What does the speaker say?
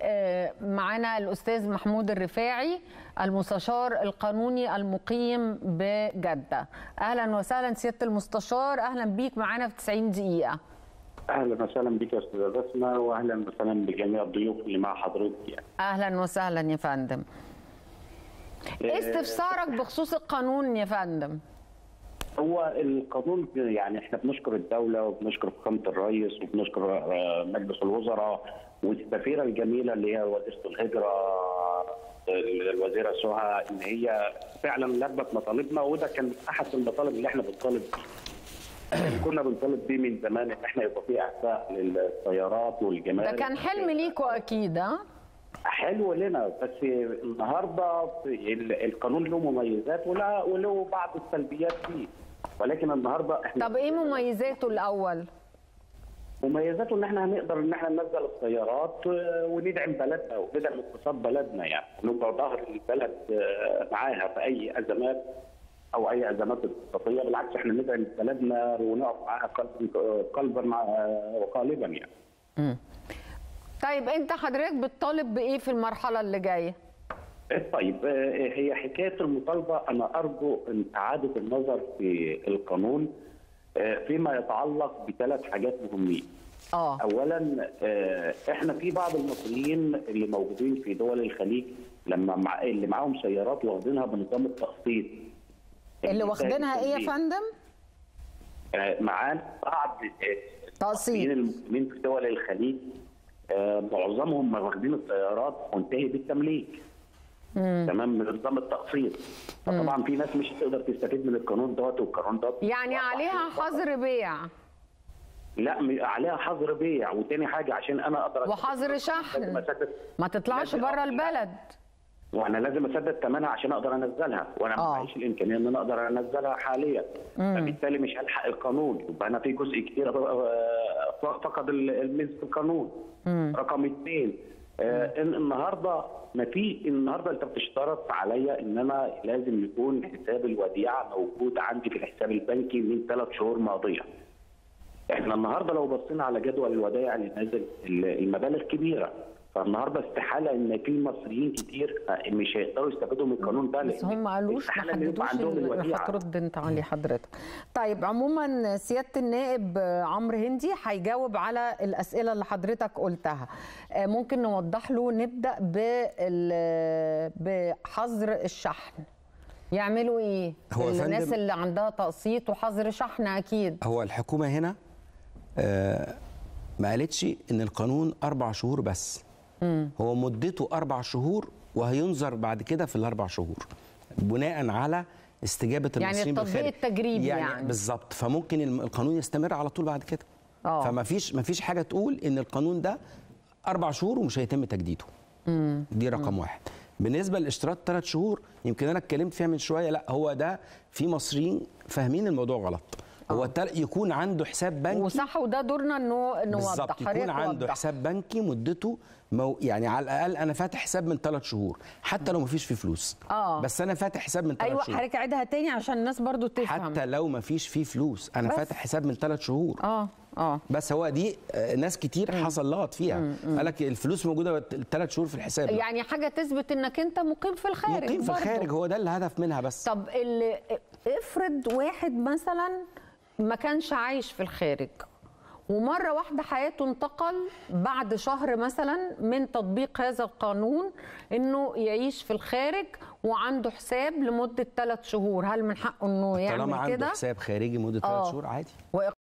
آه، معانا الاستاذ محمود الرفاعي المستشار القانوني المقيم بجده اهلا وسهلا سياده المستشار اهلا بيك معانا في 90 دقيقه اهلا وسهلا بك يا استاذه بسمه واهلا وسهلا بجميع الضيوف اللي مع حضرتك يعني. اهلا وسهلا يا فندم ايه استفسارك بخصوص القانون يا فندم هو القانون يعني احنا بنشكر الدوله وبنشكر فخامه الرئيس وبنشكر آه، مجلس الوزراء والسفيره الجميله اللي هي وزيره الهجره الوزيره سهى ان هي فعلا لبت مطالبنا وده كان احد المطالب اللي احنا بنطالب بيه. كنا بنطالب بيه من زمان ان احنا يبقى في اعفاء للسيارات والجمارك ده كان حلم ليكوا اكيد ها حلو لنا بس النهارده ال- القانون له مميزات وله وله بعض السلبيات فيه ولكن النهارده احنا طب ايه مميزاته الاول مميزاته ان احنا هنقدر ان احنا ننزل السيارات و- وندعم بلدنا وندعم اقتصاد بلدنا يعني نبقى ظهر البلد آه، معاها في اي ازمات او اي ازمات اقتصاديه بالعكس احنا ندعم بلدنا ونقف معاها قلبا قلبا مع وقالبا يعني طيب انت حضرتك بتطالب بايه في المرحله اللي جايه طيب آه، هي حكايه المطالبه انا ارجو ان اعاده النظر في القانون آه، فيما يتعلق بثلاث حاجات مهمين. اه اولا آه، احنا في بعض المصريين اللي موجودين في دول الخليج لما مع اللي معاهم سيارات واخدينها بنظام التقسيط. اللي واخدينها ايه يا التنزيل. فندم آه، معانا بعض آه، تقسيط. المصريين المسلمين في دول الخليج آه، معظمهم واخدين السيارات منتهي بالتمليك. تمام من نظام التقسيط فطبعا في ناس مش هتقدر تستفيد من القانون دوت والقانون دوت يعني عليها حظر بيع لا م- عليها حظر بيع وتاني حاجه عشان انا اقدر أسدد- وحظر شحن. لازم اسدد ما تطلعش لازم بره أ- البلد وانا لازم اسدد ثمنها عشان اقدر انزلها وانا آه. ما معيش الامكانيه ان انا اقدر انزلها حاليا فبالتالي مش هلحق القانون يبقى انا في جزء كتير آه، ف- فقد ال- الميزه في القانون رقم اثنين آه إن النهارده ما في النهارده انت بتشترط عليا ان انا لازم يكون حساب الوديعه موجود عندي في الحساب البنكي من ثلاث شهور ماضيه. احنا النهارده لو بصينا على جدول الودائع اللي نازل ال- المبالغ كبيره فالنهارده استحاله ان في مصريين كتير مش هيقدروا يستفادوا من القانون ده بس لأن هم ما قالوش ما استحالة إن يبقى حددوش عندهم ال- الوديعه هترد انت عليه حضرتك طيب عموما سياده النائب عمرو هندي هيجاوب على الاسئله اللي حضرتك قلتها آه، ممكن نوضح له نبدا بال- بحظر الشحن يعملوا ايه هو يا الناس فندم- اللي عندها تقسيط وحظر شحن اكيد هو الحكومة هنا آه، ما قالتش إن القانون أربع شهور بس هو مدته أربع شهور وهينظر بعد كده في الأربع شهور بناء على استجابة يعني المصريين التطبيق بالخارج. التجريبي يعني. بالظبط فممكن الم- القانون يستمر على طول بعد كده آه. فما فيش ما فيش حاجة تقول إن القانون ده أربع شهور ومش هيتم تجديده دي رقم واحد بالنسبه للاشتراط ثلاث شهور يمكن انا اتكلمت فيها من شويه لا هو ده في مصريين فاهمين الموضوع غلط هو التل- يكون عنده حساب بنكي وصح وده دورنا انه نوضح بالظبط يكون حضرتك عنده وضح. حساب بنكي مدته مو يعني على الاقل انا فاتح حساب من ثلاث شهور حتى لو ما فيش فيه فلوس آه. بس انا فاتح حساب من ثلاث ايوه شهور حضرتك عيدها تاني عشان الناس برضو تفهم حتى لو ما فيش فيه فلوس انا بس. فاتح حساب من ثلاث شهور اه اه بس هو دي آه، ناس كتير حصل لغط فيها قال لك الفلوس موجوده ثلاث شهور في الحساب يعني حاجه تثبت انك انت مقيم في الخارج مقيم في برضو. الخارج هو ده الهدف منها بس طب اللي افرض واحد مثلا ما كانش عايش في الخارج ومره واحده حياته انتقل بعد شهر مثلا من تطبيق هذا القانون انه يعيش في الخارج وعنده حساب لمده ثلاث شهور هل من حقه انه طالما يعمل عنده كده حساب خارجي مده ثلاث آه. شهور عادي وإق-